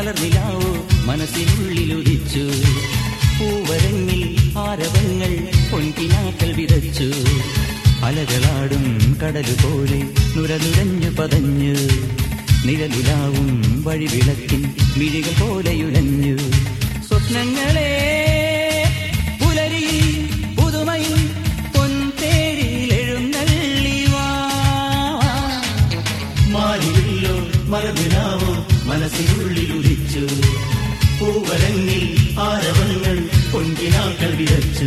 മലർനിലാവോ മനസ്സിനുള്ളിലുദിച്ചു പൂവരങ്ങിൽ ആരവങ്ങൾ പൊൻകിനാക്കൾ വിതച്ചു അലകളാടും കടലുപോലെ നുരനുരഞ്ഞു പതഞ്ഞു നിഴലുലാവും വഴിവിളക്കിൻ മിഴികൾ പോലെയുലഞ്ഞു സ്വപ്നങ്ങളെ പുലരിയിൽ പുതുമയിൽ പൊൻതേരിൽ എഴുന്നള്ളി വാ മാറിയില്ലോ മറവിനാവോ മനസ്സിനുള്ളിലുദിച്ചു പൂവരങ്ങിൽ ആരവങ്ങൾ പൊൻകിനാക്കൾ വിതച്ചു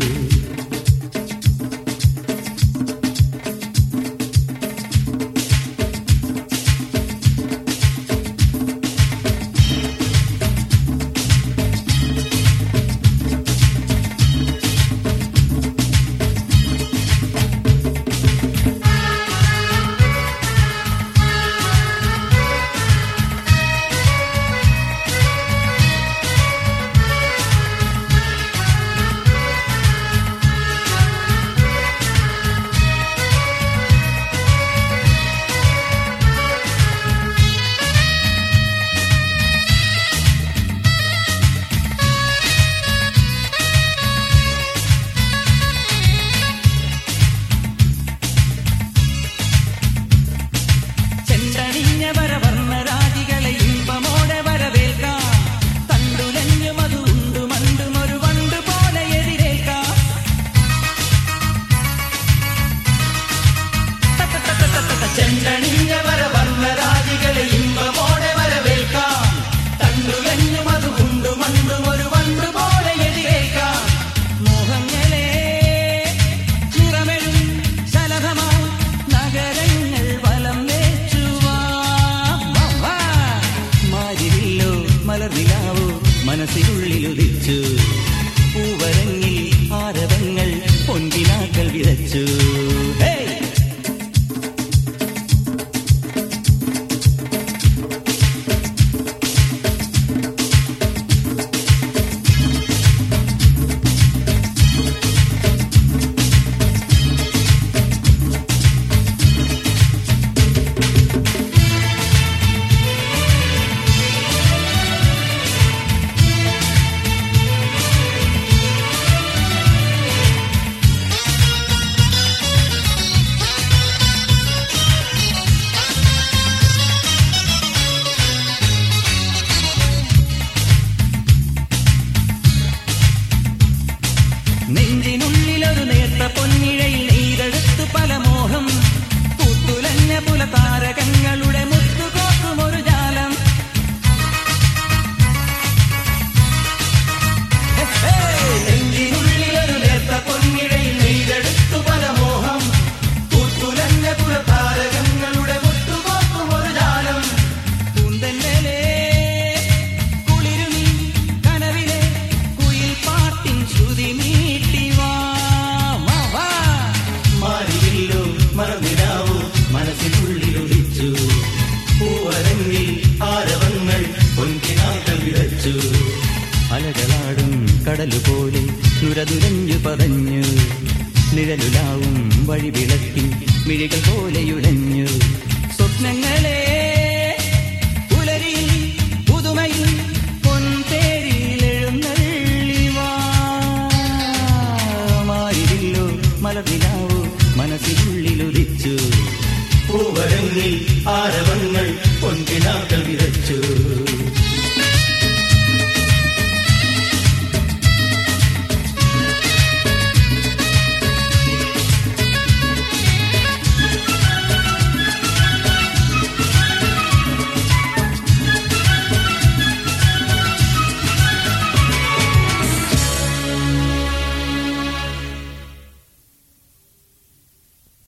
ചെണ്ടണിഞ്ഞ വരവർണ്ണ രാജികളെ ഇമ്പമോടെ വരവേൽക്കാം തണ്ടുലഞ്ഞു മധു ഉണ്ടു മണ്ടും ഒരു വണ്ട് പോലെ എതിരേൽക്കാം ചെണ്ടണിഞ്ഞ വരവർണ്ണ രാജികളെ ഇമ്പമോടെ വരവേൽക്കാം തണ്ടുലഞ്ഞു മധു ഉണ്ടു മണ്ടും ഒരു വണ്ട് പോലെ എതിരേൽക്കാം മോഹങ്ങളെ ചിറമെഴും ശലഭമാ നഗരങ്ങൾ വലം വെച്ചുവാ മാരിവില്ലോ മലർനിലാവോ മനസ്സിനുള്ളിലുദിച്ചു പൂവരങ്ങിൽ ആരവങ്ങൾ പൊൻകിനാക്കൾ വിതച്ചു ഹേയ് നെഞ്ചിനുള്ളിലൊരു നേർത്ത പൊന്നിഴയിൽ നെയ്തെടുത്തു പല മോഹം പൂത്തുലഞ്ഞ പുല താരകങ്ങളുടെ മുത്തുകോക്കും ഒരു ജാലം ഹേ, ഹേ, നെഞ്ചിനുള്ളിലൊരു നേർത്ത പൊന്നിഴയിൽ നെയ്തെടുത്തു പല മോഹം പൂത്തുലഞ്ഞ പുല താരകങ്ങളുടെ മുത്തുകോക്കും ഒരു ജാലം പൂന്തന്നലേ കുളിരുമീ കനവിലെ കുയിൽ പാട്ടിൻ ശ്രുതി നീട്ടി വാ വാ, വാ. മാറിയില്ലോ മറന്നിടാവോ മനസ്സിനുള്ളിലൊളിച്ചു പൂവരങ്ങിൽ ആരവങ്ങൾ പൊൻകിനാക്കൾ വിതച്ചു അലകളാടും കടലുപോലെ നുരതുരഞ്ഞു പതഞ്ഞു നിഴലുലാവും വഴിവിളക്കിൻ മിഴികൾ പോലെയുലഞ്ഞു